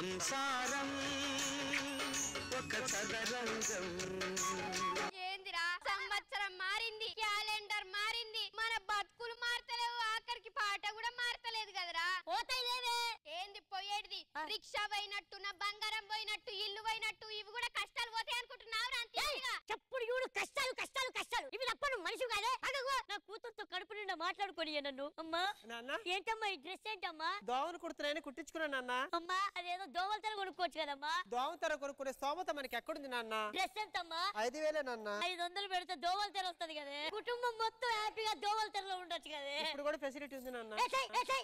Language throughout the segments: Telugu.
సంసారం ఒక చదరంగం ఏందిరా సంవత్సరం మారింది క్యాలెండర్ మారింది మన బతుకులు మారతలేవు ఆఖరికి పాట కూడా మారతలేదు కదరా పోతాయి లేవే ఏంది పోయేది రిక్షా పోయినట్టు నా బంగారం పోయినట్టు ఇల్లు పోయినట్టు ఇవి కూడా కష్టాలు పోతాయి అనుకుంటున్నావు అంతేగా చెప్పుడు చూడు కష్టాలు కష్టాలు కష్టాలు ఇవి తప్ప నువ్వు మనిషి కాదే అగగో నా కూతురుతో కడుపు నిండా మాట్లాడుకొని నన్ను అమ్మా నాన్న ఏంటమ్మా ఈ డ్రెస్ ఏంటమ్మా దోమలు కుడుతున్నాయని కుట్టించుకున్నాను నాన్న అమ్మా అదేదో దోవలతో కొనుక్కోవచ్చు కదమ్మా దోమ తెర కొనుక్కునే స్తోమత మనకి ఎక్కడుంది నాన్న డ్రెస్ ఎంతమ్మా ఐదు వేలే నాన్న ఐదు వందలు పెడితే దోవల తెర వస్తది కదే కుటుంబం మొత్తం హ్యాపీగా దోవల తెరలో ఉండొచ్చు కదే ఇప్పుడు కూడా ఫెసిలిటీ ఉంది నాన్న ఏసేయ్, ఏసేయ్.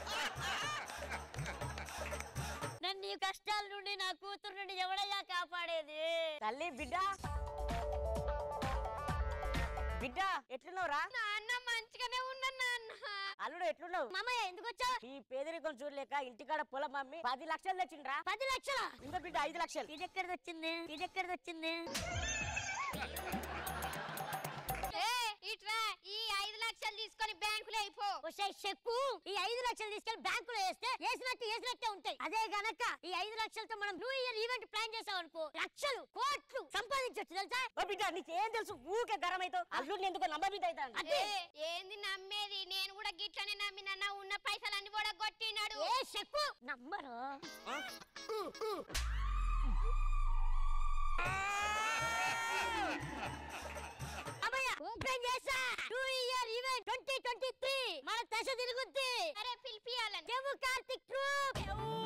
నన్ను ఈ కష్టాల నుండి నా కూతురు నుండి ఎవడయ్యా కాపాడేది తల్లి బిడ్డ బిడ్డ ఎట్లున్నావురా నాన్న మంచిగానే ఉన్నా నాన్న అల్లుడు ఎట్లున్నావు మామయ్య ఎందుకు వచ్చావు ఈ పేదరికం చూడలేక ఇంటికాడ పొలం అమ్మి పది లక్షలు తెచ్చిండ్రా పది లక్షల ఇంకా బిడ్డ ఐదు లక్షలు ఇది ఎక్కడిది వచ్చింది ఇది ఎక్కడిది వచ్చింది ఏ ఇట్రా ఈ ఐదు లక్షలు తీసుకొని బ్యాంకులో అయిపో ఒసే చెక్కు ఈ ఐదు లక్షలు తీసుకెళ్లి బ్యాంకులో వేస్తే వేసినట్టు వేసినట్టే ఉంటాయి అదే గనక ఈ ఐదు లక్షలతో మనం న్యూ ఇయర్ ఈవెంట్ ప్లాన్ చేసాం అనుకో లక్షలు కోట్లు సంపాదించవచ్చు తెలుసా ఓ బిడ్డ నీకేం తెలుసు ఊకే గరం అవుతావు అల్లుడిని ఎందుకో నమ్మ బిడ్డ అవుతాను అదే ఏ, ఏంది నమ్మేది నేను కూడా గిట్లనే నమ్మినన్నా ఉన్న పైసలన్నీ కూడా కొట్టినాడు ఏ చెక్కు నమ్మరు అమ్మయ్య ఓపెన్ చేసా two year event twenty twenty three మన దశ తిరుగుద్ది అరే పిలిపియాలని జమ్ము కార్తిక్ ట్రూప్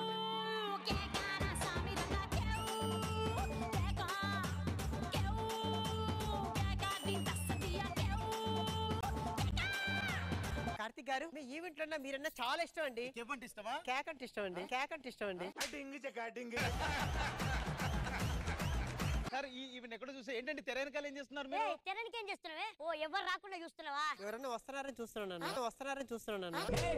కార్తిక్ గారు మీ ఈవెంట్ లో మీరన్నా చాలా ఇష్టం అండి చెప్పండి ఇష్టమా కేక్ అంటే ఇష్టం అండి కేక్ అంటే ఇష్టం అండి డింగ్ చెక్క డింగ్ సార్ ఈ ఈవెన్ ఎక్కడ చూసా ఏంటండి తెర వెనకాల ఏం చేస్తున్నారు మీరు తెరనికి ఏం చేస్తున్నావే ఓ ఎవరు రాకుండా చూస్తున్నావా ఎవరన్నా వస్తున్నారని చూస్తున్నాను వస్తున్నారని చూస్తున్నాను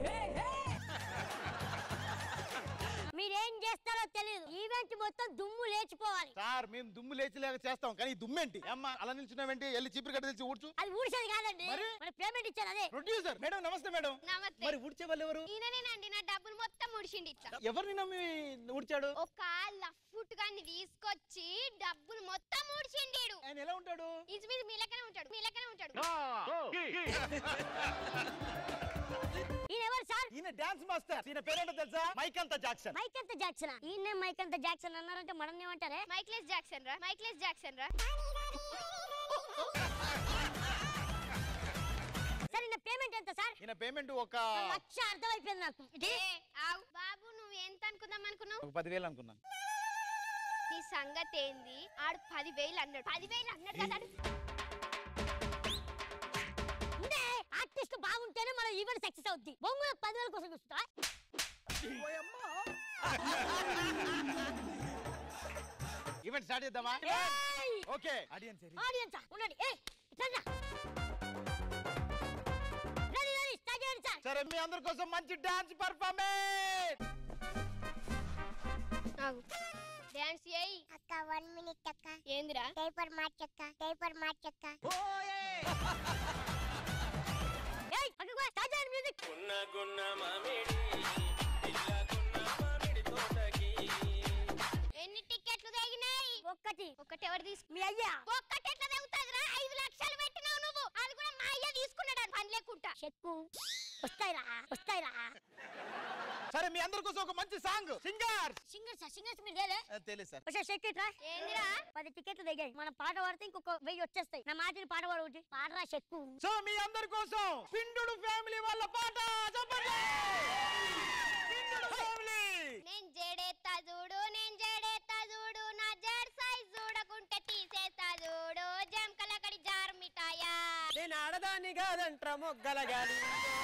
మీరేం చేస్తారో తెలియదు ఈవెంట్ మొత్తం దుమ్ము లేచిపోవాలి సార్ మేము దుమ్ము లేచిలేక చేస్తాం కానీ ఈ దుమ్మేంటి అమ్మా అలా నిల్చున్నావేంటి వెళ్ళి చీపురు కట్ట తెలిసి ఊడ్చు అది ఊడిసేది కాదండి మరి? మన పేమెంట్ ఇచ్చారు అదే ప్రొడ్యూసర్ మేడం నమస్తే మేడం నమస్తే మరి ఊడ్చే వాళ్ళు ఎవరు ఈయననేనండి నా డబ్బులు మొత్తం ముడిచిండి ఇట్లా ఎవరిని నమ్మి ఊడ్చాడు ఒక లఫ్ట్ గాన్ని తీసుకొచ్చి డబ్బులు మొత్తం ముడిచిండీడు ఆయన ఎలా ఉంటాడు ఇంచుమించు మీ లెక్కనే ఉంటాడు మీ లెక్కనే ఉంటాడు ఈయన ఎవరు సార్ ఈయన డాన్స్ మాస్టర్ ఈయన పేరేంటో తెలుసా మైకంత జాక్సన్ మైక్ అంత జాక్సన్ ఈయన మైక్ అంత జాక్సన్ అన్నారంటే మనం ఏమంటారే మైక్లెస్ జాక్సన్ రా మైక్లెస్ జాక్సన్ రా సరే నా పేమెంట్ ఎంత సార్ ఈయన పేమెంట్ ఒక లక్ష అర్థమైపోయింది నాకు ఇది ఏ, ఆగు. బాబు నువ్వు ఎంత అనుకుందాం అనుకున్నావు ఒక పదివేలు అనుకున్నాను నీ సంగతి ఏంది ఆడు పదివేలు అన్నాడు పదివేలు అన్నాడు కదా ఆడు. ఉండే ఆర్టిస్ట్ బాగుంటేనే మన ఈవెంట్ సక్సెస్ అవుద్ది బొంగుల పదివేల కోసం చూస్తా ఈవెంట్ స్టార్ట్ చేద్దామా ఓకే ఆడియన్స్ ఆడియన్స్ ఉండండి ఏ ఇట్లా రెడీ రెడీ స్టార్ట్ చేయండి సార్ సరే మీ అందరి కోసం మంచి డాన్స్ పర్ఫార్మెన్స్ ఆగు డాన్స్ చేయి అక్క వన్ మినిట్ అక్క ఏందిరా డైపర్ మార్చక్క డైపర్ మార్చక్క ఏయ్ అక్కడ స్టార్ట్ చేయండి మ్యూజిక్ ఎన్ని టికెట్లు తగినాయి ఒక్కటి ఒకటి ఎవరు తీసుకు మీ అయ్యా ఒక్కటి ఎట్లా తగ్గుతుందిరా ఐదు లక్షలు పెట్టినావు నువ్వు అది కూడా మా అయ్య తీసుకున్నాడు అని పని లేకుండా చెక్కు వస్తాయిరా వస్తాయిరా సరే మీ అందరి కోసం ఒక మంచి సాంగ్ సింగర్ సింగర్స్ సింగర్స్ మీరు లేదే తెలియదు సార్ వచ్చే చెక్ ఇట్రా ఏందిరా పది టికెట్లు దిగాయి మన పాట పాడితే ఇంకొక వెయ్యి వచ్చేస్తాయి నా మాటని పాట పాడు ఒకటి పాడరా చెక్కు సో మీ అందరి కోసం పిండుడు ఫ్యామిలీ వాళ్ళ పాట చెప్పండి పిండుడు ఫ్యామిలీ నేను జడేత్తా చూడు నేను జడేత్తా చూడు నా జడ్ సైజ్ చూడకుంటే తీసేస్తా చూడు జంకలకడి జారు మిఠాయా నేను ఆడదాన్ని కాదంట్రా మొగ్గల గాలి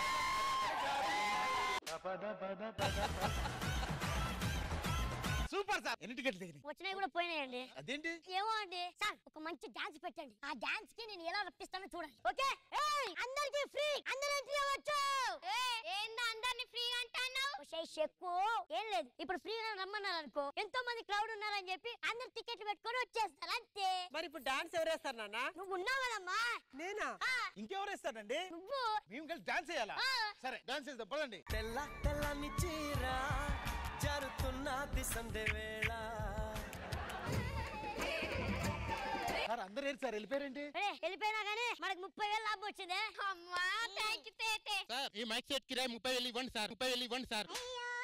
సూపర్ సార్ ఎన్ని టికెట్లు దిగినాయి వచ్చినాయి కూడా పోయినాయండి అదేంటి ఏమో అండి సార్ ఒక మంచి డాన్స్ పెట్టండి ఆ డాన్స్ కి నేను ఎలా రప్పిస్తానో చూడండి ఓకే ఏయ్, అందరికీ ఫ్రీ అందరూ ఎంట్రీ అవ్వచ్చు ఏ ఏందా అందరిని ఫ్రీ అంటాను చెక్కు ఏం లేదు ఇప్పుడు ఫ్రీగా రమ్మన్నారు అనుకో ఎంతో మంది క్రౌడ్ ఉన్నారని చెప్పి అందరు టికెట్లు పెట్టుకొని వచ్చేస్తారు అంతే మరి ఇప్పుడు డాన్స్ ఎవరేస్తారు నాన్న నువ్వు ఉన్నావు కదమ్మా నేనా ఆ, ఇంకెవరు ఇస్తారండి నువ్వు మేము కలిసి డాన్స్ చేయాలా ఆ. సరే డాన్స్ చేద్దాం పదండి తెల్ల తెల్లని చీర జరుతున్నది సందే వేళ సార్ అందరు ఏరు సార్ వెళ్ళిపోయారండి అరే వెళ్ళిపోయినా కానీ మనకు ముప్పై వేలు లాభం వచ్చిందే అమ్మా థ్యాంక్ యూ తేతే సార్ ఈ మైక్ సెట్ కిరాయి ముప్పై వేలు ఇవ్వండి సార్ ముప్పై వేలు ఇవ్వండి సార్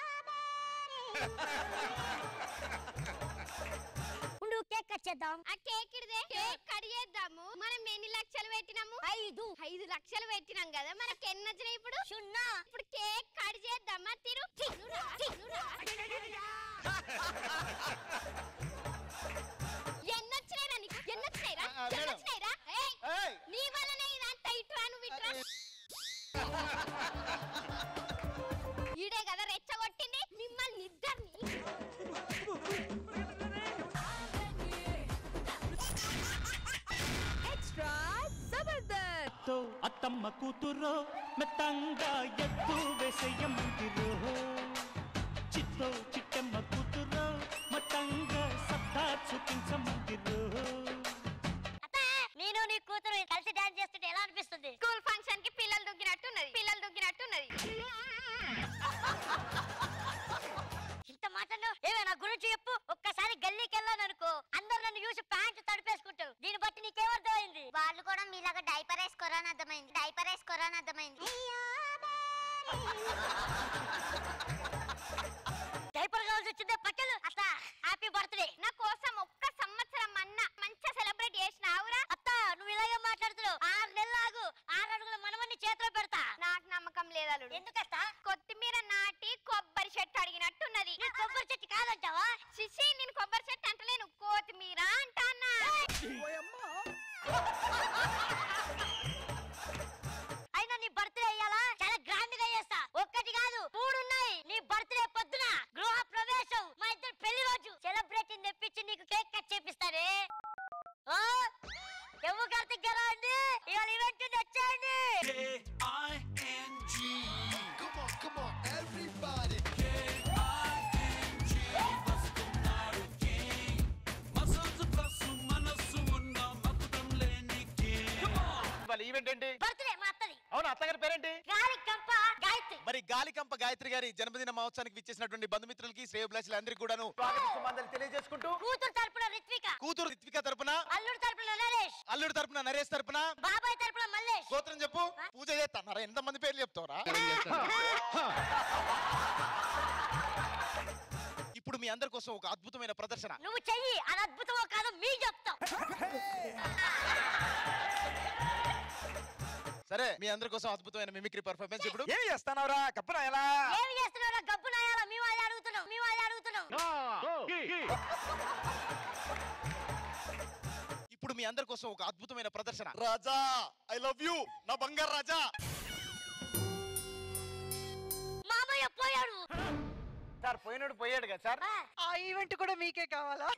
ఉండు కేక్ కట్ చేద్దాం ఆ కేక్ ఇడిదే కేక్ కడిగేద్దాము మనం ఎన్ని లక్షలు పెట్టినాము ఐదు ఐదు లక్షలు పెట్టినాం కదా మనకి ఎన్ని వచ్చినాయి ఇప్పుడు సున్నా ఇప్పుడు కేక్ కట్ చేద్దామా తిరు తినురా, తినురా. ఎన్ని వచ్చినాయిరా నీకు ఎన్ని వచ్చినాయిరా ఆ, ఆ, ఎన్ని మేడం. వచ్చినాయిరా ఏయ్, ఏయ్! నీ వల్లనే ఇదంతా ఇట్రా నువ్వు ఇట్రా ఈడే కదా రెచ్చగొట్టింది మిమ్మల్ని ఇద్దరిని ఎక్స్ట్రా జబర్దస్త్ అత్తమ్మ కూతురో మెత్తంగా ఎత్తు వేసేయమంటిరో చిత్తో చిట్టమ్మ కూతురో మట్టంగా సత్తా చూపించమంటిరో అత్త నేను నీ కూతురు కలిసి డాన్స్ చేస్తుంటే ఎలా అనిపిస్తుంది స్కూల్ ఫంక్షన్ కి పిల్లలు దుగ్గినట్టున్నది పిల్లలు దుగ్గినట్టున్నది ఇంత మాట్లాడు ఏమే నా గురించి చెప్పు ఒక్కసారి గల్లీకి వెళ్ళాను అనుకో అందరు నన్ను చూసి ప్యాంట్ తడిపేసుకుంటారు దీన్ని బట్టి నీకేమర్థమైంది వాళ్ళు కూడా మీలాగా డైపర్ వేసుకోరని అర్థమైంది డైపర్ వేసుకోరని అర్థమైంది డైపర్ కావాల్సి వచ్చిందే పక్కలు అత్త హ్యాపీ బర్త్డే నా కోసం ఒక్క సంవత్సరం అన్న మంచిగా సెలబ్రేట్ చేసినావురా అత్త నువ్వు ఇలాగే మాట్లాడుతున్నావు ఆరు నెలలు ఆగు ఆరు అడుగుల మనమన్ని చేతిలో పెడతా నాకు నమ్మకం లేదలుడు ఎందుకత్త కొత్తిమీర నాటి కొబ్బరి చెట్టు అడిగినట్టున్నది నీ కొబ్బరి చెట్టు కాదంటావా శిశి నేను కొబ్బరి చెట్టు అంటలేను కొత్తిమీర అంటానా అయినా నీ బర్త్డే అయ్యాలా చాలా గ్రాండ్ గా చేస్తా ఒక్కటి కాదు మూడు ఉన్నాయి నీ బర్త్డే పొద్దున గృహ ప్రవేశం మా ఇద్దరు పెళ్లి రోజు సెలబ్రేటింగ్ తెప్పించి నీకు కేక్ కట్ చేపిస్తానే ఓ ఎవ్వు కార్తిక్ గారా అండి ఇవాళ ఈవెంట్ తెచ్చేయండి వాళ్ళ ఈవెంట్ ఏంటి బర్త్డే మా అత్తది అవును అత్తగారి పేరేంటి గాలి కంప గాయత్రి మరి గాలికంప గాయత్రి గారి జన్మదిన మహోత్సవానికి విచ్చేసినటువంటి బంధుమిత్రులకి శ్రేయోభిలాషులందరికీ కూడాను స్వాగత సుమందలు తెలియజేసుకుంటూ కూతురు తరపున రిత్విక కూతురు రిత్విక తరపున అల్లుడు తరపున నరేష్ అల్లుడు తరపున నరేష్ తరపున బాబాయ్ తరపున మల్లేష్ గోత్రం చెప్పు పూజ చేస్తారా ఎంత మంది పేర్లు చెప్తావరా ఇప్పుడు మీ అందరి కోసం ఒక అద్భుతమైన ప్రదర్శన నువ్వు చెయ్యి అది అద్భుతమో కాదో మీ చెప్తాం సరే మీ అందరి కోసం అద్భుతమైన మిమిక్రీ పర్ఫార్మెన్స్ ఇప్పుడు ఏం చేస్తానవరా కప్పురా ఎలా ఏమి చేస్తున్నారా గబ్బు నాయాలా మీ వాళ్ళు అడుగుతున్నాం మీ వాళ్ళు అడుగుతున్నాం ఇప్పుడు మీ అందరి కోసం ఒక అద్భుతమైన ప్రదర్శన రాజా ఐ లవ్ యూ నా బంగారు రాజా మామయ్య పోయాడు సార్ పోయినాడు పోయాడు కదా సార్ ఆ, ఆ ఈవెంట్ కూడా మీకే కావాలా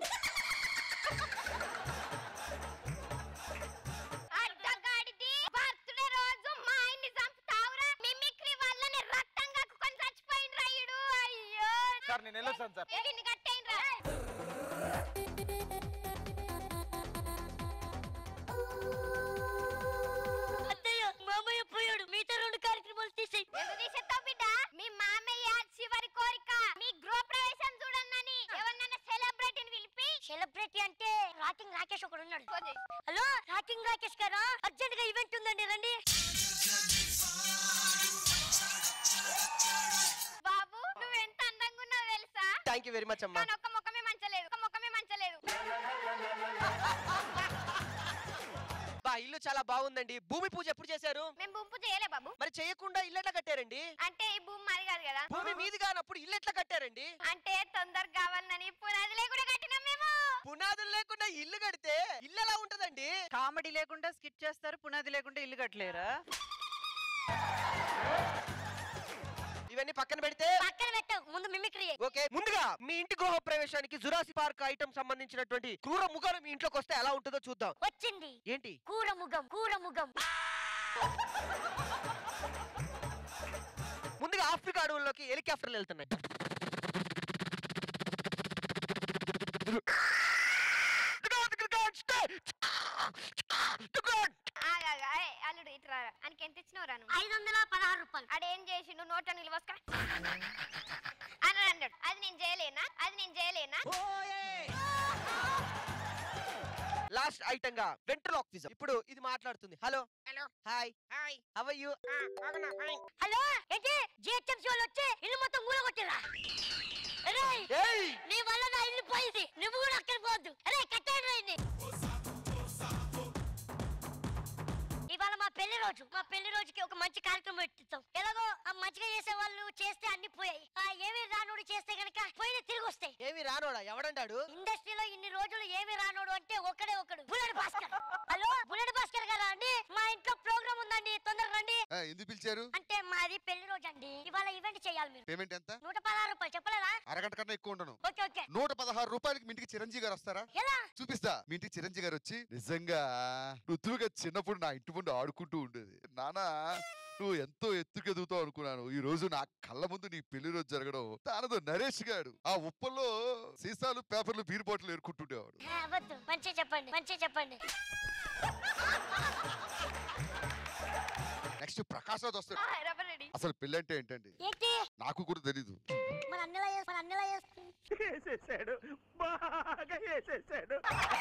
అడ్డగాడిది బర్త్డే రోజు మా ఆయన్ని చంపుతావురా మిమిక్రీ వల్లనే రక్తం కక్కుకొని చచ్చిపోయిన రాయుడు అయ్యో సార్ నేను వెళ్ళొస్తాను సార్ వీడిని కట్టేయండిరా. అత్తయ్య మామయ్య పోయాడు మిగతా రెండు కార్యక్రమాలు తీసేయి ఎందుకు తీసేస్తావు బిడ్డ మీ మామయ్య చివరి కోరిక మీ గృహ ప్రవేశం చూడన్నని ఎవరినైనా సెలబ్రిటీని పిలిపి సెలబ్రిటీ అంటే రాకింగ్ రాకేష్ ఒకడు ఉన్నాడు ఫోన్ చేయి. హలో రాకింగ్ రాకేష్ గారా అర్జెంట్ గా ఈవెంట్ ఉందండి రండి బాబు నువ్వు ఎంత అందంగా ఉన్నావు తెలుసా థ్యాంక్ యూ వెరీ మచ్ అమ్మా కానీ ఒక్క ముఖమే మంచలేదు ఒక్క ముఖమే మంచలేదు బా ఇల్లు చాలా బాగుందండి భూమి పూజ ఎప్పుడు చేశారు మేము గుంపు చేయలే బాబు మరి చేయకుండా ఇల్లు ఎట్లా కట్టారండి అంటే ఈ భూమి మాది కాదు కదా భూమి మీది కానప్పుడు ఇల్లు ఎట్లా కట్టారండి అంటే తొందరగా కావాలని పునాదిలే కూడా కట్టినాం మేము పునాదులు లేకుండా ఇల్లు కడితే ఇల్లు ఎలా ఉంటదండి కామెడీ లేకుండా స్కిట్ చేస్తారు పునాది లేకుండా ఇల్లు కట్టలేరా ఇవన్నీ పక్కన పెడితే పక్కన పెట్టావు ముందు మిమిక్రీ ఓకే ముందుగా మీ ఇంటి గృహ ప్రవేశానికి జురాసి పార్క్ ఐటమ్ సంబంధించినటువంటి క్రూర ముఖాలు మీ ఇంట్లోకి వస్తే ఎలా ఉంటుందో చూద్దాం వచ్చింది ఏంటి కూర ముఖం కూర ముఖం ముందుగా ఆఫ్రికా అడవుల్లోకి హెలికాప్టర్లు వెళ్తున్నాయి ఆగాగా ఏయ్, అల్లుడు ఇట్రా ఆయనకి ఎంత ఇచ్చినవరా నువ్వు ఐదు వందల పదహారు రూపాయలు ఆడేం చేసిండు నోట నిలవస్క అని అన్నాడు అది నేను చేయలేనా అది నేను చేయలేనా లాస్ట్ ఐటమ్ గా వెంట్రలాక్విజం ఇప్పుడు ఇది మాట్లాడుతుంది hello hello hi hi how you బాగున్నా ఫైన్ హలో ఏంటి జిహెచ్ఎంసీ వాళ్ళు వచ్చి ఇల్లు మొత్తం కూలగొట్టిరా రేయ్ ఏయ్ నీ వల్ల నా ఇల్లు పోయింది నువ్వు కూడా అక్కడ పోవద్దు అరే కట్టండి రైని ఇవాళ మా పెళ్లి రోజు మా పెళ్లి రోజుకి ఒక మంచి కార్యక్రమం పెట్టిస్తాం ఎలాగో ఆ మంచిగా చేసే వాళ్ళు చేస్తే అన్ని పోయాయి ఆ ఏమి రానోడు చేస్తే గనక పోయిన తిరిగి వస్తాయి ఏమి రానోడా ఎవడంటాడు ఇండస్ట్రీలో ఇన్ని రోజులు ఏమి రానోడు అంటే ఒకడే ఒకడు bullet Bhaskar hello bullet Bhaskar గారా అండి మా ఇంట్లో ప్రోగ్రామ్ ఉందండి తొందరగా రండి ఆ, ఎందుకు పిలిచారు అంటే మాది పెళ్లి రోజు అండి ఇవాళ ఈవెంట్ చేయాలి మీరు పేమెంట్ ఎంత నూట పదహారు రూపాయలు చెప్పలేదా అరగంట కన్నా ఎక్కువ ఉండను ఓకే ఓకే నూట పదహారు రూపాయలకి మీ ఇంటికి చిరంజీవి గారు వస్తారా ఎలా చూపిస్తా మీ ఇంటికి చిరంజీవి గారు వచ్చి నిజంగా ఋతువుగా చిన్నప్పుడు నా ఇంటి ముందు ఆడుకుంటూ ఉండేది నానా నువ్వు ఎంతో ఎత్తుకెదుగుతావు అనుకున్నాను ఈ రోజు నా కళ్ళ ముందు నీ పెళ్లి రోజు జరగడం తానదో నరేష్ గారు ఆ ఉప్పల్లో సీసాలు పేపర్లు బీర్ బాటిల్ ఏరుకుంటుండేవాడు ఆ, వద్దు మంచి చెప్పండి మంచి చెప్పండి నెక్స్ట్ ప్రకాష్ రాజ్ వస్తాడు రెడీ అసలు పెళ్లి అంటే ఏంటండి ఏంటి నాకు కూడా తెలీదు మన అన్నలా చేస్తా మన అన్నలా చేస్తా వేసేసాడు బాగా వేసేసాడు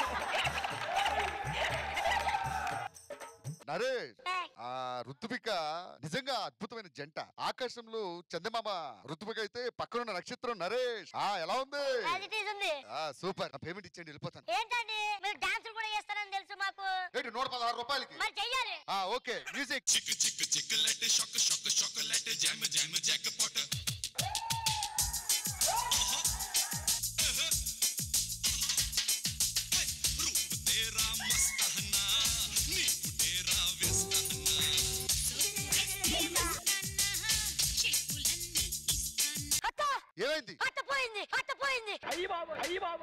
నరేష్ ఏయ్, ఆ ఋతుపిక నిజంగా అద్భుతమైన జంట ఆకాశంలో చందమామ ఋతుపిక అయితే పక్కనున్న నక్షత్రం నరేష్ ఆ ఎలా ఉంది as it is ఉంది ఆ సూపర్ నా పేమెంట్ ఇచ్చేయండి వెళ్ళిపోతాను ఏంటండి మీరు డాన్సులు కూడా చేస్తారని తెలుసు మాకు ఏంటి నూట పదహారు రూపాయలకి మరి చెయ్యాలి ఆ ఓకే మ్యూజిక్ అత్త ఏమైంది అత్త పోయింది అత్త పోయింది అయ్యి బాబు అయ్యి బాబు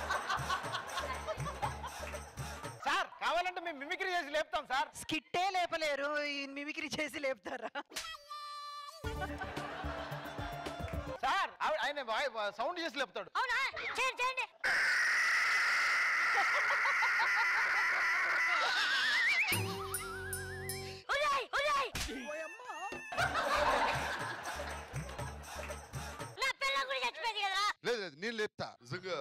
సార్ కావాలంటే మేము మిమిక్రీ చేసి లేపుతాం సార్ స్కిట్టే లేపలేరు ఈ మిమిక్రీ చేసి లేపుతారా సార్ ఆవిడ- ఆయన వాయి- సౌండ్ చేసి లేపుతాడు అవునా చేయండి చేయండి ఉరాయ్ ఉరాయ్ నా పిల్ల కూడా చచ్చిపోయింది కదా లేదు లేదు నేను లేపుతా నిజంగా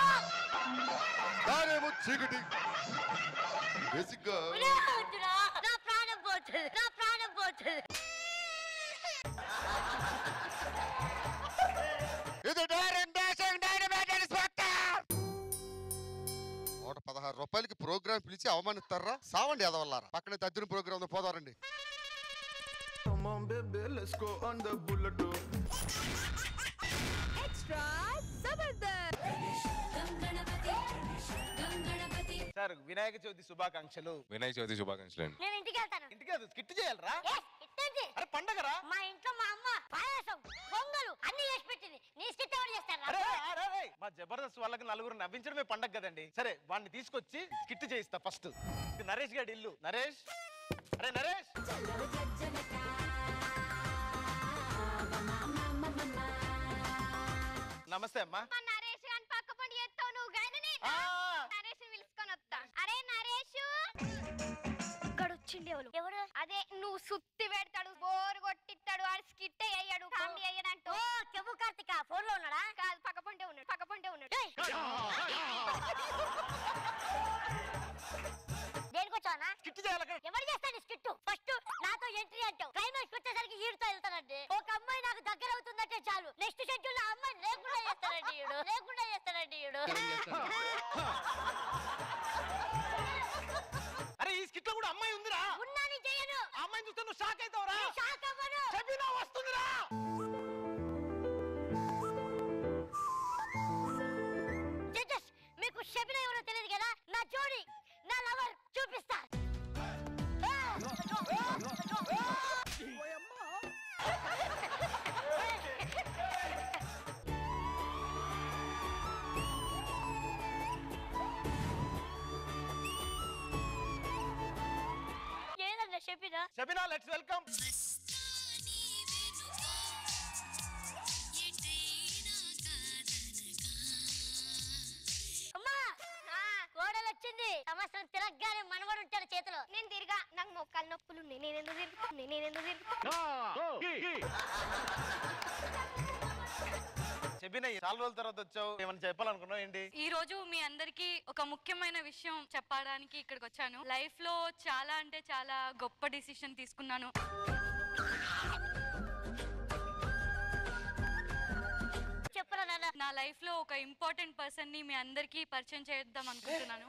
దారేమో చీకటి బేసిక్ గా ఉరా, వద్దురా. నా ప్రాణం పోతుంది నా ప్రాణం పోతుంది ఇది డైరెక్ట్ డాషింగ్ డైనమైట్ ఇన్స్పెక్టర్ నూట పదహారు రూపాయలకి ప్రోగ్రామ్ పిలిచి అవమానిస్తారా సావండి ఎదవల్లారా పక్కనే తద్దిన ప్రోగ్రామ్ ఉంది పోదారండి Come on, baby, let's go on the bullet. Extra Zabardast. Sir Vinayaka Chavithi శుభాకాంక్షలు వినాయక చవితి శుభాకాంక్షలు అండి నేను ఇంటికి వెళ్తాను ఇంటికి కాదు స్కిట్ చేయాలరా ఏ, ఇట్టండి. అరే పండగరా మా ఇంట్లో మా అమ్మ పాయసం పొంగలు అన్ని చేసి పెట్టింది నీ స్కిట్ ఎవరు చేస్తారా అరే అరే, అరే మా జబర్దస్త్ వాళ్ళకి నలుగురు నవ్వించడమే పండగ కదండి సరే వాడిని తీసుకొచ్చి స్కిట్ చేయిస్తా ఫస్ట్ ఇది నరేష్ గారి ఇల్లు నరేష్ అరే నరేష్ నమస్తే అమ్మా మా నరేష్ గాని పక్క పండి చేస్తావు నువ్వు గాని నేను ఆ, నరేష్ పిలుచుకొని వస్తా అరే నరేష్ ఇక్కడ వచ్చింది ఎవరు ఎవరు అదే నువ్వు సుత్తి పెడతాడు బోర్ కొట్టిస్తాడు ఆడు స్కిట్ అయ్యాడు కామెడీ అయ్యాడంటూ ఓ చెవు కార్తిక ఫోన్ లో ఉన్నాడా కాదు పక్క పంటే ఉన్నాడు పక్క పంటే ఉన్నాడు ఏయ్! దేనికి వచ్చావనా స్కిట్ చేయాలి అక్కడ ఎవరు చేస్తాడు స్కిట్ ఫస్ట్ నాతో ఎంట్రీ అంటావు క్లైమాక్స్ వచ్చేసరికి ఈడుతో వెళ్తానండి ఒక అమ్మాయి నాకు దగ్గర అవుతుందంటే చాలు నెక్స్ట్ షెడ్యూల్ ఆ అమ్మాయి లేకుండా చేస్తానండి ఈడు లేకుండా చేస్తానండి ఈడు అరే ఈ స్కిట్ లో కూడా అమ్మాయి ఉందిరా ఉన్నాని చేయను ఆ అమ్మాయిని చూస్తే నువ్వు షాక్ అవుతావురా నీ షాక్ అవ్వను చెప్పినా వస్తుందిరా జడ్జెస్ మీకు షబిన ఎవరో తెలియదు కదా నా జోడి నా లవర్ చూపిస్తా ఏదన్నా షబిన షబినా లెట్స్ వెల్కమ్ అమ్మా కోడలు వచ్చింది సంవత్సరం తిరగగానే మనవడు ఉంటాడు చేతిలో నేను తిరిగా నాకు మొక్కలు నొప్పులు ఉన్నాయి నేను ఎందుకు తిరుగుతుంది నేను ఎందుకు తిరుగుతుంది చెబిన చాలా రోజుల తర్వాత వచ్చావు ఏమైనా చెప్పాలనుకున్నావు ఏంటి ఈ రోజు మీ అందరికి ఒక ముఖ్యమైన విషయం చెప్పడానికి ఇక్కడికి వచ్చాను లైఫ్ లో చాలా అంటే చాలా గొప్ప డిసిషన్ తీసుకున్నాను చెప్పరా నాన్న నా లైఫ్ లో ఒక ఇంపార్టెంట్ పర్సన్ ని మీ అందరికి పరిచయం చేద్దాం అనుకుంటున్నాను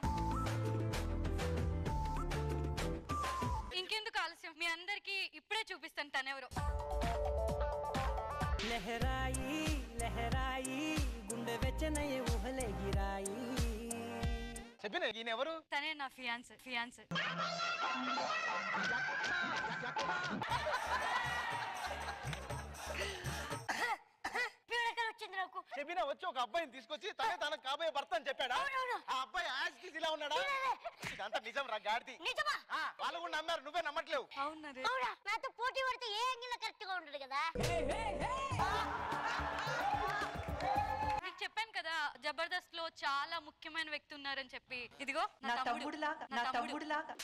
ఇంకెందుకు ఆలస్యం మీ అందరికి ఇప్పుడే చూపిస్తాను తనెవరో లహరాయి లహరాయి గుండె వెచ్చనయ్యే ఊహలే గిరాయి చెప్పిన ఈయన ఎవరు తనే నా ఫియాన్సర్ ఫియాన్సర్ పీడకలు వచ్చింది నాకు చెప్పిన వచ్చి ఒక అబ్బాయిని తీసుకొచ్చి తనే తనకు కాబోయే భర్త అని చెప్పాడా ఆ అబ్బాయి యాజ్ ఇలా ఉన్నాడా ఇదంతా నిజం రా గాడిది నిజమా ఆ, వాళ్ళు కూడా నమ్మారు నువ్వే నమ్మట్లేవు అవునరే అవునా నాతో పోటీ పడితే ఏ యాంగిల్ కరెక్ట్ గా ఉండదు కదా మీకు చెప్పాను కదా జబర్దస్త్ లో చాలా ముఖ్యమైన వ్యక్తి ఉన్నారని చెప్పి ఇదిగో నా తమ్ముడిలాగా నా తమ్ముడిలాగా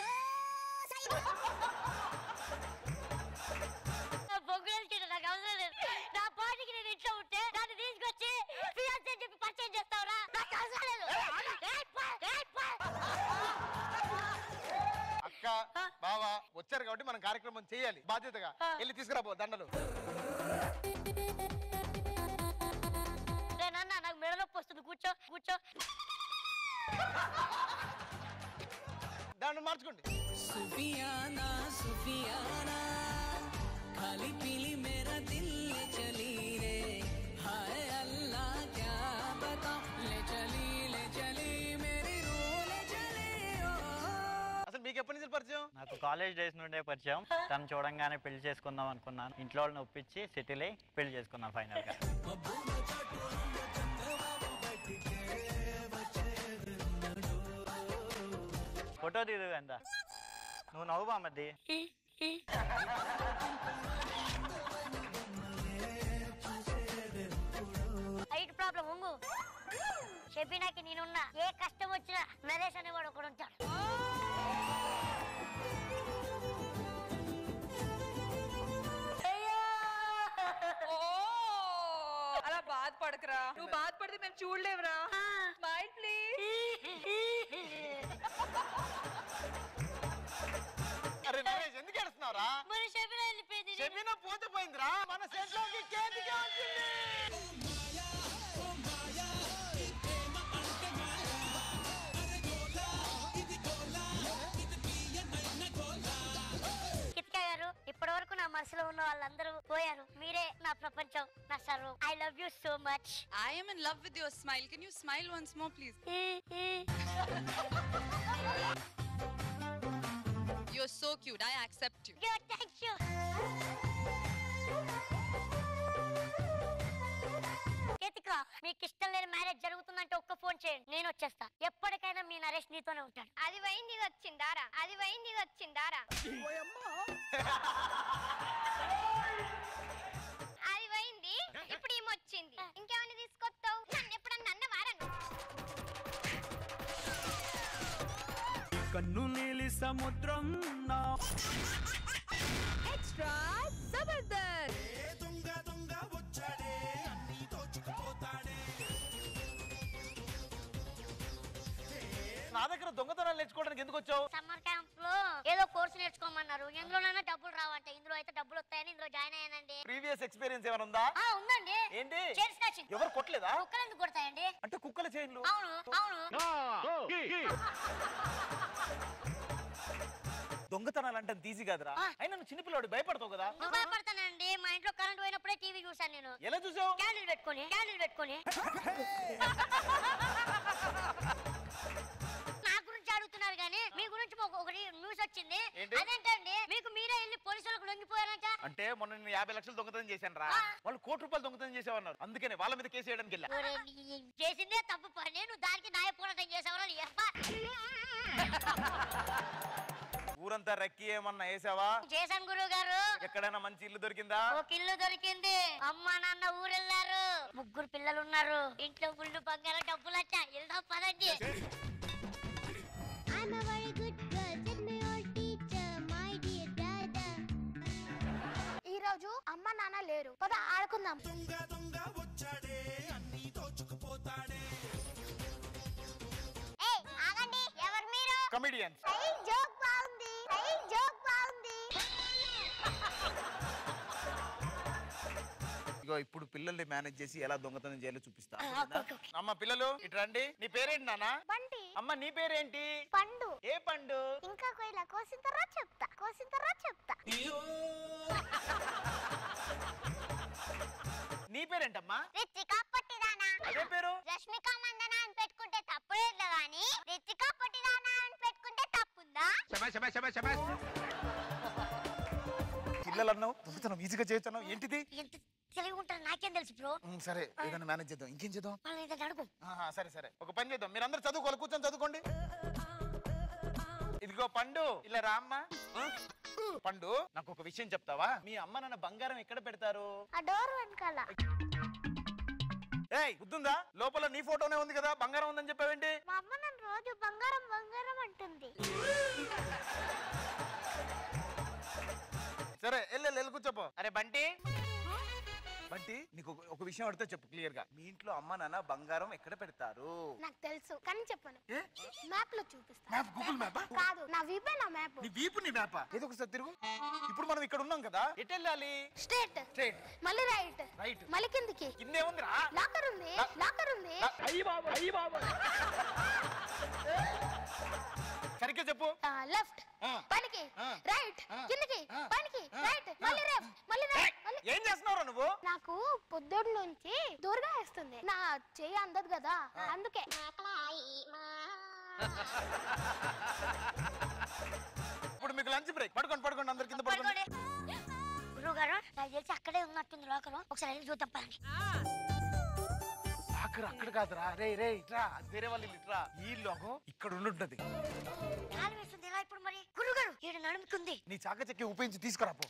నా బొగ్గులు తిన నాకు అవసరం లేదు నా పాటికి నేను ఇంట్లో ఉంటే దాన్ని తీసుకొచ్చి ఫియాన్స్ అని చెప్పి పరిచయం చేస్తావురా నాకు అవసరం లేదు ఏయ్ పో, ఏయ్ పో. అక్క బావా వచ్చారు కాబట్టి మనం కార్యక్రమం చేయాలి బాధ్యతగా వెళ్ళి తీసుకురాబో దండలు రే నాన్న నాకు మెడ నొప్పి వస్తుంది కూర్చో కూర్చో దాన్ని మార్చుకోండి सुफियाना सुफियाना खाली पीली मेरा दिल ले चली रे हाय अल्लाह क्या बता ले चली ले चली मेरी रूह ले चली ओ అసలు మీకు ఎప్పటి నుంచి పరిచయం నాకు కాలేజ్ డేస్ నుండే పరిచయం తను చూడంగానే పెళ్లి చేసుకుందాం అనుకున్నాను ఇంట్లో వాళ్ళని ఒప్పించి సిటీలో పెళ్లి చేసుకున్నాను ఫైనల్ గా ఫోటో తీదు ఎంత నువ్వు నవ్వు బామ్మది హైట్ ప్రాబ్లం ఉంగు చెప్పినాకి నేనున్నా ఏ కష్టం వచ్చినా నరేష్ అనేవాడు ఒకడు ఉంటాడు అలా బాధపడకరా నువ్వు బాధపడితే మేము చూడలేవురా స్మైల్ ప్లీజ్ అరే నరేష్ ఎందుకు ఏడుస్తున్నావురా మరి చెప్పిన వెళ్ళిపోయింది చెప్పిన పోతే పోయిందిరా మన సెట్ లోకి కేతికే వచ్చింది కిత్కా గారు ఇప్పటి వరకు నా మనసులో ఉన్న వాళ్ళందరూ పోయారు మీరే నా ప్రపంచం నా సర్వం I love you so much I am in love with your smile. Can you smile once more, please? You're so cute. I accept you. Thank you Ketika మీకు ఇష్టం లేని మ్యారేజ్ జరుగుతుందంటే ఒక్క ఫోన్ చేయండి నేను వచ్చేస్తా ఎప్పటికైనా మీ నరేష్ నీతోనే ఉంటాడు అది పోయింది ఇది వచ్చిందారా అది పోయింది ఇది వచ్చిందారా అది పోయింది ఇప్పుడు ఏమో వచ్చింది ఇంకేమైనా తీసుకొస్తావు నన్ను ఎప్పుడన్నా నన్ను వారను కన్ను నీలి సముద్రం నా Extra Zabardast. నా దగ్గర దొంగతనాలు నేర్చుకోవడానికి ఎందుకు వచ్చావు సమ్మర్ క్యాంప్ లో ఏదో కోర్సు నేర్చుకోమన్నారు ఎందులోనైనా డబ్బులు రావంట ఇందులో అయితే డబ్బులు వస్తాయని ఇందులో జాయిన్ అయ్యానండి ప్రీవియస్ ఎక్స్పీరియన్స్ ఏమైనా ఉందా ఆ ఉందండి ఏంటి చైన్ స్నాచింగ్ ఎవరు కొట్టలేదా కుక్కలు ఎందుకు కొడతాయండి అంటే కుక్కల చైన్లు అవును అవును దొంగతనాలు అంటే తీసి కాదురా అయినా నువ్వు చిన్నపిల్లవాడు భయపడతావు కదా నువ్వు భయపడతానండి మా ఇంట్లో కరెంట్ పోయినప్పుడే టీవీ చూసాను నేను ఎలా చూసావు క్యాండిల్ పెట్టుకొని క్యాండిల్ పెట్టుకొని నా గురించి అడుగుతున్నారు కానీ మీ గురించి ఒక- ఒకటి న్యూస్ వచ్చింది ఏంటి? అదేంటండి మీకు మీరే వెళ్ళి పోలీసులకు లొంగిపోయారంట అంటే మొన్న నేను యాభై లక్షలు దొంగతనం చేశాను రా వాళ్ళు కోటి రూపాయలు దొంగతనం చేసేవన్నారు అందుకనే వాళ్ళ మీద కేసు వేయడానికి వెళ్ళా ఒరే, నీ చేసిందే తప్పు పని నువ్వు దానికి న్యాయ పోరాటం చేసావరా నీ అబ్బా. ఊరంతా రెక్కి ఏమన్నా వేసావా చేశాను గురువు గారు ఎక్కడైనా మంచి ఇల్లు దొరికిందా ఒక ఇల్లు దొరికింది అమ్మ నాన్న ఊరెళ్ళారు ముగ్గురు పిల్లలు ఉన్నారు ఇంట్లో గుళ్ళు బంగారం డబ్బులు వచ్చా వెళ్దాం పదండి ఈ రోజు అమ్మ నాన్న లేరు పద ఆడుకుందాం వచ్చాడే అన్ని దోచుకుపోతాడే ఏయ్ ఆగండి ఎవరు మీరు కమిడియన్స్ అయ్యి జోక్ బాగుంది అయ్యి జోక్ బాగుంది ఇగో ఇప్పుడు పిల్లల్ని మేనేజ్ చేసి ఎలా దొంగతనం చేయాలో చూపిస్తా ఆ, ఓకే, ఓకే, ఓకే. అమ్మ పిల్లలు ఇటు రండి నీ పేరేంటి నాన్న బంటి అమ్మ నీ పేరేంటి పండు ఏ పండు ఇంకా కొయ్యలా కోసిన తర్వాత చెప్తా కోసిన తర్వాత చెప్తా నీ పేరేంటమ్మా రిత్విక పొట్టిదానా అదే పేరు రష్మిక మందన అని పెట్టుకుంటే తప్పులేదు గాని రిత్విక పొట్టిదానా అని పెట్టుకుంటే తప్పుందా పిల్లలు అన్నావు దొంగతనం ఈజీగా చేయొచ్చు ఏంటిది ఎంత తెలివి ఉంటారు నాకేం తెలుసు బ్రో ఉమ్, సరే ఏదైనా మేనేజ్ చేద్దాం ఇంకేం చేద్దాం వాళ్ళని ఏదైనా అడుగు ఆహా, సరే సరే ఒక పని చేద్దాం మీరందరూ చదువుకోవాలి కూర్చొని చదువుకోండి ఇదిగో పండు ఇలా రామ్మా పండు నాకు ఒక విషయం చెప్తావా మీ అమ్మ నాన్న బంగారం ఎక్కడ పెడతారు ఆ డోర్ వెనకాల ఏయ్ బుద్ధుందా లోపల నీ ఫోటోనే ఉంది కదా బంగారం ఉందని చెప్పావేంటి మా అమ్మ నన్ను రోజు బంగారం బంగారం అంటుంది సరే వెళ్ళు వెళ్ళు కూర్చోపో అరే బంటి బంటి నీకు ఒక- ఒక విషయం అడితే చెప్పు క్లియర్ గా మీ ఇంట్లో అమ్మ నాన్న బంగారం ఎక్కడ పెడతారు నాకు తెలుసు కానీ చెప్పను ఏ? మ్యాప్ లో చూపిస్తా మ్యాప్ గూగుల్ మ్యాప్ కాదు నా వీపే నా మ్యాప్ నీ వీపు నీ మ్యాప్ ఏదో ఒకసారి తిరుగు ఇప్పుడు మనం ఇక్కడ ఉన్నాం కదా ఎటు వెళ్ళాలి స్ట్రేట్ స్ట్రైట్ మళ్ళీ రైట్ రైట్ మళ్ళీ కిందికి కిందే ఉందిరా లాకర్ ఉంది లాకర్ ఉంది సరిగ్గా చెప్పు లెఫ్ట్ ఆ. పనికి ఆ. రైట్ ఆ. కిందికి ఆ. పనికి ఆ. రైట్ మళ్ళీ రైట్ మళ్ళీ రైట్ మళ్ళీ ఏం చేస్తున్నావు నువ్వు నాకు పొద్దున్న నుంచి దూరగా వేస్తుంది నా చెయ్యి అందదు కదా అందుకే ఇప్పుడు మీకు లంచ్ బ్రేక్ పడుకోండి పడుకోండి అందరి కింద పడుకోండి గురువు గారు నాకు తెలిసి అక్కడే ఉన్నట్టుంది లోకరు ఒకసారి వెళ్ళి చూద్దాం పదండి అక్కడ అక్కడ కాదురా రే రే ఇట్రా అది వేరే వాళ్ళు ఇల్లు ఇట్రా ఈ లోకం ఇక్కడ ఉండుంటది గాలి వేస్తుంది ఎలా ఇప్పుడు మరి గురువు గారు ఈడు నడుముకుంది నీ చాక చెక్కి ఉపయోగించి తీసుకురా పో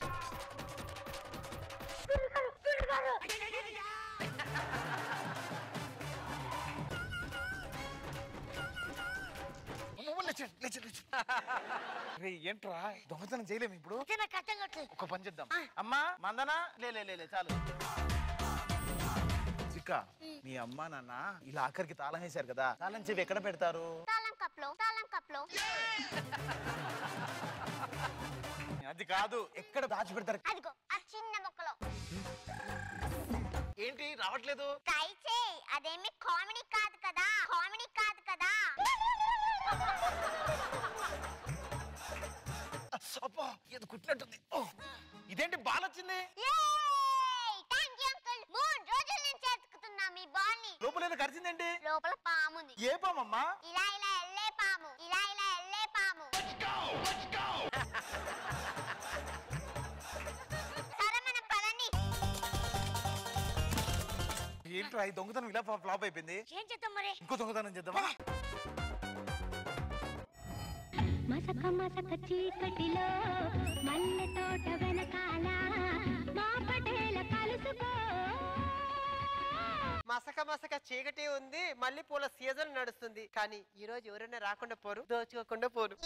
అమ్మమ్మ, లేచండి, లేచండి, లేచండి. రే ఏంట్రా దొంగతనం చేయలేము ఇప్పుడు అయితే నాకు అర్థం కావట్లేదు ఒక పని చేద్దాం అమ్మా మందనా లే లే, లే లే చాలు చిక్క మీ అమ్మ నాన్న ఇలా ఆఖరికి తాళం వేశారు కదా తాళం చెవి ఎక్కడ పెడతారు తాళం కప్లో తాళం కప్లో అది కాదు ఎక్కడ దాచి పెడతారు అదిగో ఆ చిన్న మొక్కలో ఏంటి రావట్లేదు ట్రై చేయి అదేమి కామెడీ కాదు కదా కామెడీ కాదు కదా అబ్బా ఏదో కుట్టినట్టుంది ఓ, ఇదేంటి బాల్ వచ్చింది థ్యాంక్ యూ అంకుల్ మూడు రోజుల నుంచి ఎత్తుకుతున్నా మీ బాల్ని లోపల ఏదో కరిచిందేంటి లోపల పాముంది ఏ పామమ్మా ఇలా ఇలా ఎల్లే పాము ఇలా ఇలా ఎల్లే పాము సరే మనం పదండి ఏంట్రా ఈ దొంగతనం ఇలా ఫ్లాప్ అయిపోయింది ఏం చేద్దాం మరి ఇంకో దొంగతనం చేద్దామా మసక మసక చీకటిలో మల్లె తోట వెనకాల మా పటేల కలుసుకో మసక మసక చీకటి ఉంది మళ్ళీ పూల సీజన్ నడుస్తుంది కానీ ఈ రోజు ఎవరైనా రాకుండా పోరు దోచుకోకుండా పోరు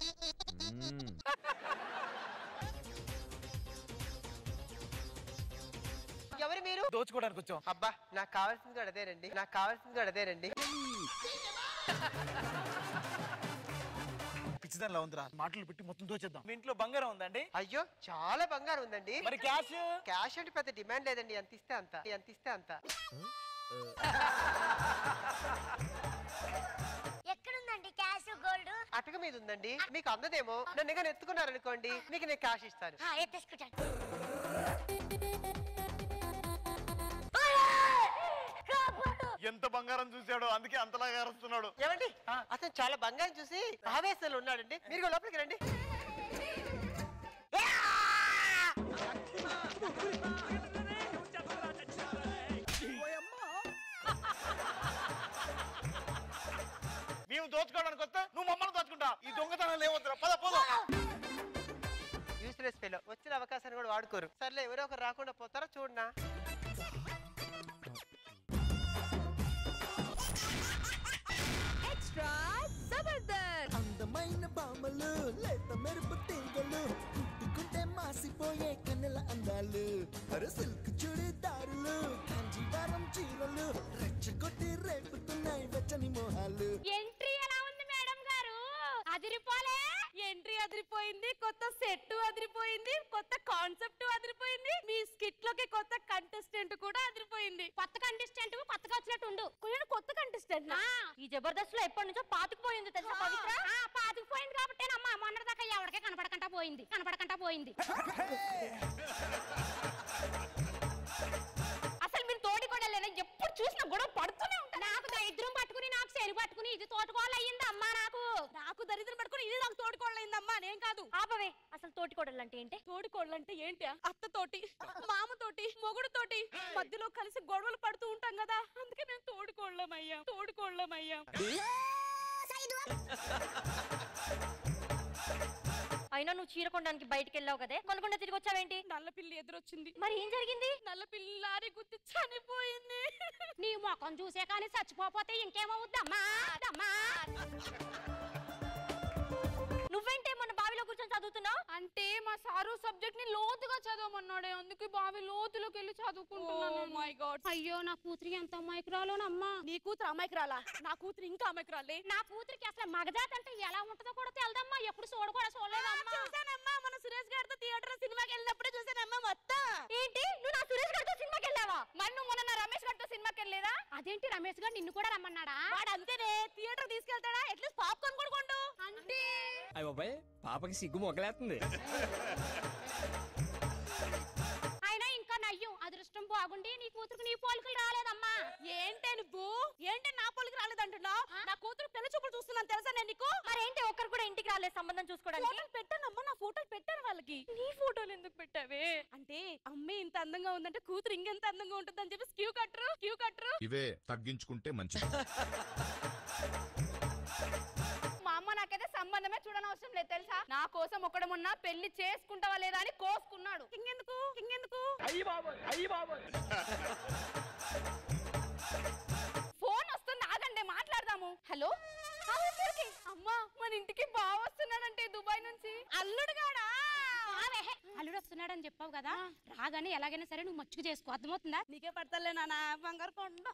ఎవరు మీరు దోచుకోవడానికి వచ్చాం అబ్బా నాకు కావాల్సింది కూడా అదేనండి నాకు కావాల్సింది కూడా అదేనండి పిచ్చిదానిలా ఉందిరా మాటలు పెట్టి మొత్తం దోచేద్దాం మీ ఇంట్లో బంగారం ఉందండి అయ్యో చాలా బంగారం ఉందండి మరి క్యాష్ క్యాష్ అంటే పెద్ద డిమాండ్ లేదండి ఎంత ఇస్తే అంత ఎంత ఇస్తే అంత ఎక్కడుందండి క్యాష్ గోల్డ్ అటుక మీద ఉందండి మీకు అందదేమో నన్ను కానీ ఎత్తుకున్నారనుకోండి మీకు నేను క్యాష్ ఇస్తాను ఎత్తేసుకుంటాను ఎంత బంగారం చూశాడో అందుకే అంతలాగా అరుస్తున్నాడు ఏమండి అతను చాలా బంగారం చూసి ఆవేశంలో ఉన్నాడండి మీరు కూడా లోపలికి రండి మేము దోచుకోవడానికి వస్తే నువ్వు మమ్మల్ని దోచుకుంటా ఈ దొంగతనం లేవద్దురా పద పోదు యూస్లెస్ ఫెలో వచ్చిన అవకాశాన్ని కూడా వాడుకోరు సర్లే ఎవరో ఒకరు రాకుండా పోతారా చూడనా ఎక్స్ట్రా జబర్దస్త్ అందమైన బామలు లేత మెరుపు తీగలు ముట్టుకుంటే మాసిపోయే కన్నెల అందాలు అరు సిల్క్ చుడిదారులు కంజివా బంగారం చీరలు రెచ్చగొట్టి రేపుతున్నాయి వెచ్చని మొహాలు ఎంట్రీ ఎలా ఉంది మేడం గారు అదిరిపోలే ఎంట్రీ అదిరిపోయింది కొత్త సెట్ అదిరిపోయింది కొత్త కాన్సెప్ట్ అదిరిపోయింది మీ స్కిట్ లోకి కొత్త కంటెస్టెంట్ కూడా అదిరిపోయింది కొత్త కంటెస్టెంట్ కొత్తగా వచ్చినట్టు ఉండు నేను కొత్త కంటెస్టెంట్ ఈ జబర్దస్త్ లో ఎప్పటి నుంచో పాతుకుపోయింది తెలుసా పవిత్ర ఆ, పాతుకుపోయింది కాబట్టి అమ్మా మొన్నటిదాకా ఎవరికే కనపడకంటా పోయింది కనపడకంటా పోయింది అసలు మీరు తోడి కూడా లేదా ఎప్పుడు చూసినా గొడవ పడుతూనే ఉంటారు నాకు దరిద్రం పట్టుకుని నాకు శని పట్టుకుని ఇది తోటకోళ్ళు అయ్యింది అమ్మా నాకు నాకు దరిద్రం పట్టుకుని ఇది నాకు తోడుకోళ్ళైందమ్మా నేను కాదు ఆపవే అసలు తోటికోడలు అంటే ఏంటి తోడికోళ్ళు అంటే ఏంటి అత్త తోటి మామ తోటి మొగుడు తోటి మధ్యలో కలిసి గొడవలు పడుతూ ఉంటాం కదా అందుకే మేము తోడుకోళ్ళం అయ్యాం తోడుకోళ్ళం అయ్యాం అయినా నువ్వు చీర కొనడానికి బయటికి వెళ్ళావు కదే కొనకుండా తిరిగి వచ్చావేంటి నల్ల పిల్లి ఎదురొచ్చింది మరి ఏం జరిగింది నల్ల పిల్లి లారీ గుర్తి చనిపోయింది నీ ముఖం చూసే కానీ చచ్చిపోతే ఇంకేమవుద్దమ్మా అమ్మా నువ్వేంటే మన బావిలో కూర్చొని చదువుతున్నావు అంటే మా సారు సబ్జెక్ట్ ని లోతుగా చదవమన్నాడే అందుకే బావి లోతులోకి వెళ్ళి చదువుకుంటున్నాను మై గాడ్ అయ్యో నా కూతురి ఎంత అమ్మాయికురాలోనమ్మా నీ కూతురు అమ్మాయికురాలా నా కూతురు ఇంకా అమ్మాయికురాలే నా కూతురికి అసలు మగజాతి అంటే ఎలా ఉంటుందో కూడా తెలదమ్మా ఎప్పుడు చూడ కూడా చూడలేదమ్మా చూసానమ్మా మన సురేష్ గారితో థియేటర్ సినిమాకి వెళ్ళినప్పుడే చూసానమ్మా మొత్తం ఏంటి నువ్వు నా సురేష్ గారితో సినిమాకి వెళ్ళావా మరి నువ్వు మొన్న నా రమేష్ గారితో సినిమాకి వెళ్ళలేదా అదేంటి రమేష్ గారు నిన్ను కూడా రమ్మన్నాడా వాడు అంతేనే థియేటర్ తీసుకెళ్తాడా అట్లీస్ట్ పాప్కార్న్ కూడా కొండు అంటే అయ్య బాబాయ్ పాపకి సిగ్గు మొగలేస్తుంది అయినా ఇంకా నయ్యం అదృష్టం బాగుండి నీ కూతురికి నీ పోలికలు రాలేదమ్మా ఏంటే నువ్వు ఏంటి నా పొలికి రాలేదంటున్నావు నా కూతురు పెళ్లి చూపులు చూస్తున్నాను తెలుసా నేను నీకు మరేంటి ఒక్కరు కూడా ఇంటికి రాలేదు సంబంధం చూసుకోవడానికి ఫోటోలు పెట్టానమ్మా నా ఫోటోలు పెట్టాను వాళ్ళకి నీ ఫోటోలు ఎందుకు పెట్టావే అంటే అమ్మే ఇంత అందంగా ఉందంటే కూతురు ఇంకెంత అందంగా ఉంటుందని చెప్పి క్యూ కట్టరు క్యూ కట్టరు ఇవే తగ్గించుకుంటే మంచిది మా అమ్మ నాకైతే సంబంధమే చూడనవసరం లేదు తెలుసా నా కోసం ఒకడు మొన్న పెళ్లి చేసుకుంటావా లేదా అని కోసుకున్నాడు ఇంకెందుకు ఇంకెందుకు అయ్యి బాబాయ్ అయ్యి బాబాయ్ ఫోన్ వస్తుంది ఆగండి మాట్లాడదాము హలో ఆ, ఊరికి. అమ్మా మన ఇంటికి బాగా వస్తున్నాడంటే దుబాయ్ నుంచి అల్లుడుగాడా ఆమె, హే, అల్లుడు వస్తున్నాడని చెప్పావు కదా రాగానే ఎలాగైనా సరే నువ్వు మచ్చుకు చేసుకో అర్థమవుతుందా నీకే పడతలే నాన్న బంగారు కొండ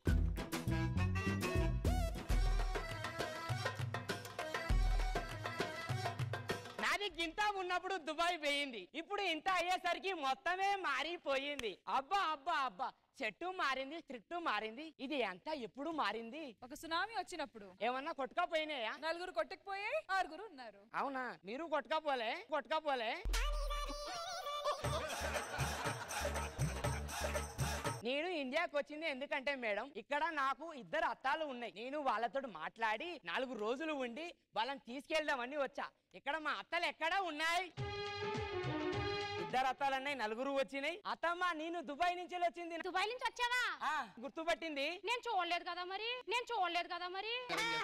నాది గింత ఉన్నప్పుడు దుబాయ్ పోయింది ఇప్పుడు ఇంత అయ్యేసరికి మొత్తమే మారిపోయింది అబ్బా అబ్బా అబ్బా చెట్టు మారింది చెట్టు మారింది ఇది ఎంత ఎప్పుడు మారింది ఒక సునామీ వచ్చినప్పుడు ఏమన్నా కొట్టుకపోయినాయా నలుగురు కొట్టుకుపోయి ఆరుగురు ఉన్నారు అవునా మీరు కొట్టుకపోలే కొట్టుకపోలే నేను ఇండియాకి వచ్చింది ఎందుకంటే మేడం ఇక్కడ నాకు ఇద్దరు అత్తాలు ఉన్నాయి నేను వాళ్ళతో మాట్లాడి నాలుగు రోజులు ఉండి వాళ్ళని తీసుకెళ్దామని వచ్చా ఇక్కడ మా అత్తలు ఎక్కడ ఉన్నాయి ఇద్దరు అత్తాలు ఉన్నాయి నలుగురు వచ్చినాయి అత్తమ్మ నేను దుబాయ్ నుంచి వచ్చింది దుబాయ్ నుంచి వచ్చావా ఆ, గుర్తుపట్టింది నేను చూడలేదు కదా మరి నేను చూడలేదు కదా మరి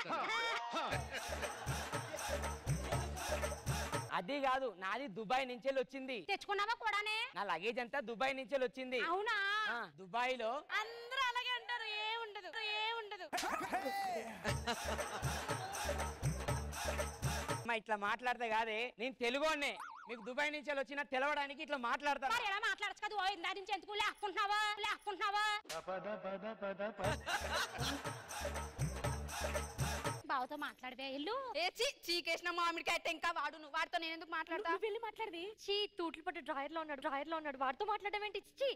అది కాదు నాది దుబాయ్ నుంచి వచ్చింది తెచ్చుకున్నావా కూడానే నా లగేజ్ అంతా దుబాయ్ నుంచి వచ్చింది అవునా ఆ, దుబాయ్ లో అందరూ అలాగే అంటారు ఏ ఉండదు ఏ ఉండదు మా ఇట్లా మాట్లాడితే కాదే నేను తెలుగునే మీకు దుబాయ్ నుంచి వచ్చిన తెలవడానికి ఇట్లా మాట్లాడతాను మరి ఎలా మాట్లాడచ్చు కదా ఓ ఇందా నుంచి ఎందుకు లేకుంటున్నావా లేకుంటున్నావా బావతో మాట్లాడవే ఇల్లు ఏ చీ చీకేసిన మామిడికాయ ఇంకా వాడు నువ్వు వాడితో నేను ఎందుకు మాట్లాడతా వెళ్ళి మాట్లాడది చీ తూట్లు పట్టు డ్రాయర్ లో ఉన్నాడు డ్రాయర్ లో ఉన్నాడు వాడితో మాట్లాడడం ఏంటి చీ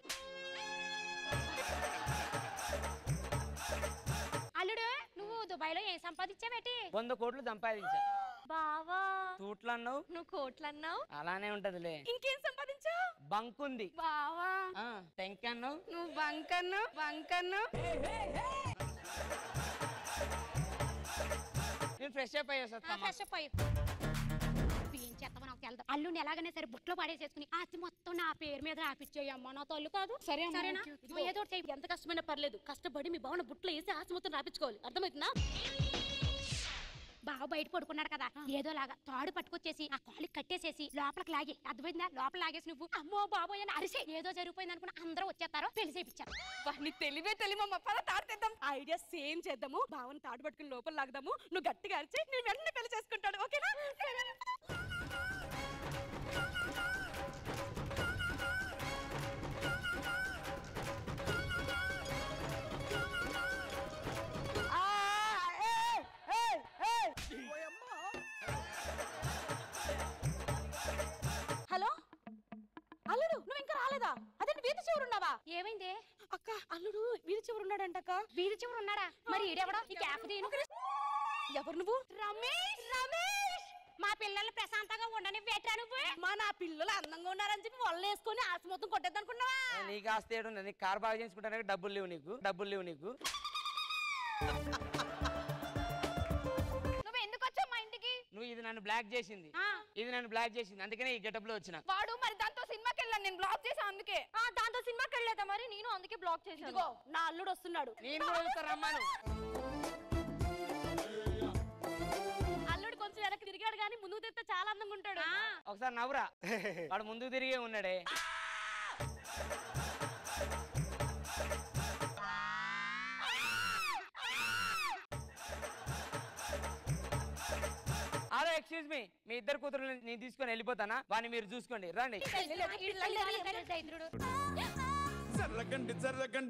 అల్లుడు నువ్వు దుబాయ్ లో ఏం సంపాదించావేటి వంద కోట్లు సంపాదించా బావా తూట్లు అన్నావు నువ్వు కోట్లు అన్నావు అలానే ఉంటదిలే ఇంకేం సంపాదించావు బంక్ ఉంది బావా ఆ, టెంక్ అన్నావు నువ్వు బంకన్ను బంకన్ను నేను ఫ్రెష్ అప్ అయ్యేసి వస్తామా ఫ్రెష్ అప్ అయ్యి ఏం చేస్తావో నాకు తెలదు అల్లుని ఎలాగైనా సరే బుట్లో పడేసేసుకుని ఆస్తి మొత్తం నా పేరు మీద రాపిచ్చేయమ్మా నా తల్లు కాదు సరే అమ్మా, సరేనా ఓకే, ఓకే. ఇదిగో ఏదో ఒకటి చెయ్యి. ఎంత కష్టమైనా పర్లేదు కష్టపడి మీ బావన బుట్లో వేసి ఆస్తి మొత్తం రాపించుకోవాలి అర్థమవుతుందా బావ బయట పడుకున్నాడు కదా ఏదో లాగా తాడు పట్టుకొచ్చేసి ఆ కాలికి కట్టేసేసి లోపలికి లాగి అర్థమైందా లోపల లాగేసి నువ్వు అమ్మో బాబోయ్ అని అరిసే ఏదో జరిగిపోయింది అనుకుని అందరూ వచ్చేస్తారో పెళ్లి చేయించారు నీ తెలివే తెలియమమ్మ పద తాడుతేద్దాం ఐడియా సేమ్ చేద్దాము బావని తాడు పట్టుకుని లోపల లాగదాము నువ్వు గట్టిగా అరిచి నేను వెంటనే పెళ్లి చేసుకుంటాడు ఓకేనా చివరు ఉన్నావా ఏమైంది అక్క అల్లుడు వీధి చివరు ఉన్నాడంటక్క వీధి చివరు ఉన్నాడా మరి ఈడెవడో ఈ క్యాప్ తీను ఎవరు నువ్వు రమేష్ రమేష్ మా పిల్లల్ని ప్రశాంతంగా ఉండని వేట్రా నువ్వు మా నా పిల్లలు అందంగా ఉన్నారని చెప్పి వల్ల వేసుకొని ఆశ మొత్తం కొట్టేద్దనుకున్నావా నీకు ఆస్తి ఏడు నీకు కార్ బాగా చేయించుకుంటానికి డబ్బులు లేవు నీకు డబ్బులు లేవు నీకు నువ్వు ఎందుకు వచ్చావు మా ఇంటికి నువ్వు ఇది నన్ను బ్లాక్ చేసింది ఇది నన్ను బ్లాక్ చేసింది అందుకనే ఈ గెటప్ లో వచ్చిన వాడు మరి దాంతో సినిమాకి వెళ్ళాను నేను బ్లాక్ చేసా అందుకే ఆ దాంతో సినిమాకి వెళ్ళలేదా మరి నేను అందుకే బ్లాక్ చేశాను ఇదిగో నా అల్లుడు వస్తున్నాడు నేను కూడా వెళ్తా రమ్మాను అల్లుడు కొంచెం వెనక్కి తిరిగాడు కానీ ముందుకు తెస్తే చాలా అందంగా ఉంటాడు ఒకసారి నవ్వురా వాడు ముందుకు తిరిగే ఉన్నాడే హలో ఎక్స్క్యూజ్ మీ మీ ఇద్దరు కూతురు నేను తీసుకొని వెళ్ళిపోతానా వాడిని మీరు చూసుకోండి రండి ఇల్లు, ఇల్లు, ఇల్లు, ఇల్లు, ఇల్లు, ఇల్లు, ఇల్లు, ఇల్లు, ఇల్లు. జర్రగండి జర్రగండి